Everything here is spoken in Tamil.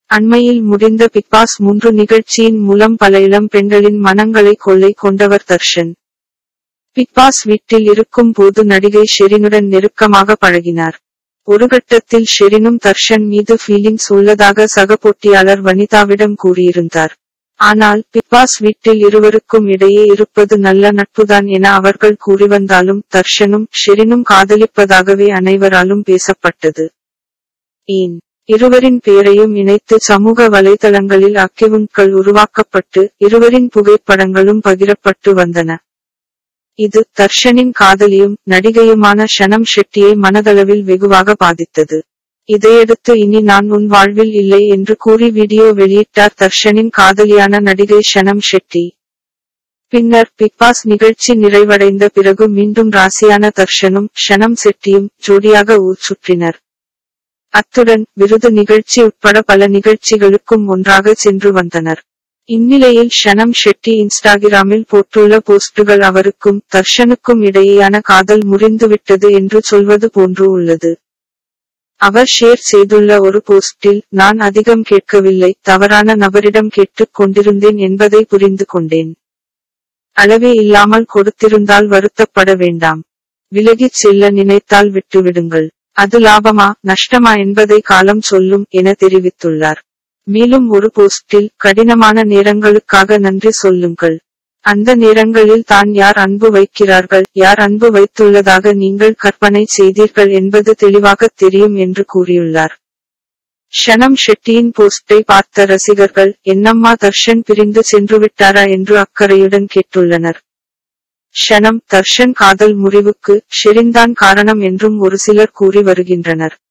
அண்மையில் முடிந்த பிக் பாஸ் மூன்று நிகழ்ச்சியின் மூலம் பல இளம் பெண்களின் மனங்களை கொள்ளை கொண்டவர் தர்ஷன் பிக் பாஸ் வீட்டில் இருக்கும் போது நடிகை ஷெரினுடன் நெருக்கமாக பழகினார் ஒரு கட்டத்தில் ஷெரினும் தர்ஷன் மீது ஃபீலிங்ஸ் உள்ளதாக சக போட்டியாளர் வனிதாவிடம் கூறியிருந்தார் ஆனால் பிக் பாஸ் வீட்டில் இருவருக்கும் இடையே இருப்பது நல்ல நட்புதான் என அவர்கள் கூறிவந்தாலும் தர்ஷனும் ஷெரினும் காதலிப்பதாகவே அனைவராலும் பேசப்பட்டது ஏன் இருவரின் பெயரையும் இணைத்து சமூக வலைதளங்களில் அக்கிவுண்ட்கள் உருவாக்கப்பட்டு இருவரின் புகைப்படங்களும் பகிரப்பட்டு வந்தன இது தர்ஷனின் காதலியும் நடிகையுமான ஷனம் ஷெட்டியை மனதளவில் வெகுவாக பாதித்தது இதையடுத்து இனி நான் உன் வாழ்வில் இல்லை என்று கூறி வீடியோ வெளியிட்டார் தர்ஷனின் காதலியான நடிகை ஷனம் ஷெட்டி பின்னர் பிக் பாஸ் நிகழ்ச்சி நிறைவடைந்த பிறகு மீண்டும் ராசியான தர்ஷனும் ஷனம் செட்டியும் ஜோடியாக ஊர் சுற்றினர் அத்துடன் விருது நிகழ்ச்சி உட்பட பல நிகழ்ச்சிகளுக்கும் ஒன்றாக சென்று வந்தனர் இந்நிலையில் ஷனம் ஷெட்டி இன்ஸ்டாகிராமில் போட்டுள்ள போஸ்டுகள் அவருக்கும் தர்ஷனுக்கும் இடையேயான காதல் முறிந்துவிட்டது என்று சொல்வது போன்று உள்ளது அவர் ஷேர் செய்துள்ள ஒரு போஸ்டில் நான் அதிகம் கேட்கவில்லை தவறான நபரிடம் கேட்டுக் கொண்டிருந்தேன் என்பதை புரிந்து கொண்டேன் அளவே இல்லாமல் கொடுத்திருந்தால் வருத்தப்பட வேண்டாம் விலகிச் செல்ல நினைத்தால் விட்டுவிடுங்கள் அது லாபமா நஷ்டமா என்பதை காலம் சொல்லும் என தெரிவித்துள்ளார் மேலும் ஒரு போஸ்டில் கடினமான நேரங்களுக்காக நன்றி சொல்லுங்கள் அந்த நேரங்களில் தான் யார் அன்பு வைக்கிறார்கள் யார் அன்பு வைத்துள்ளதாக நீங்கள் கற்பனை செய்தீர்கள் என்பது தெளிவாக தெரியும் என்று கூறியுள்ளார் ஷனம் ஷெட்டியின் போஸ்டை பார்த்த ரசிகர்கள் என்னம்மா தர்ஷன் பிரிந்து சென்று விட்டாரா என்று அக்கறையுடன் கேட்டுள்ளனர் ஷனம் தர்ஷன் காதல் முறிவுக்கு ஷெரின்தான் காரணம் என்றும் ஒரு சிலர் கூறி வருகின்றனர்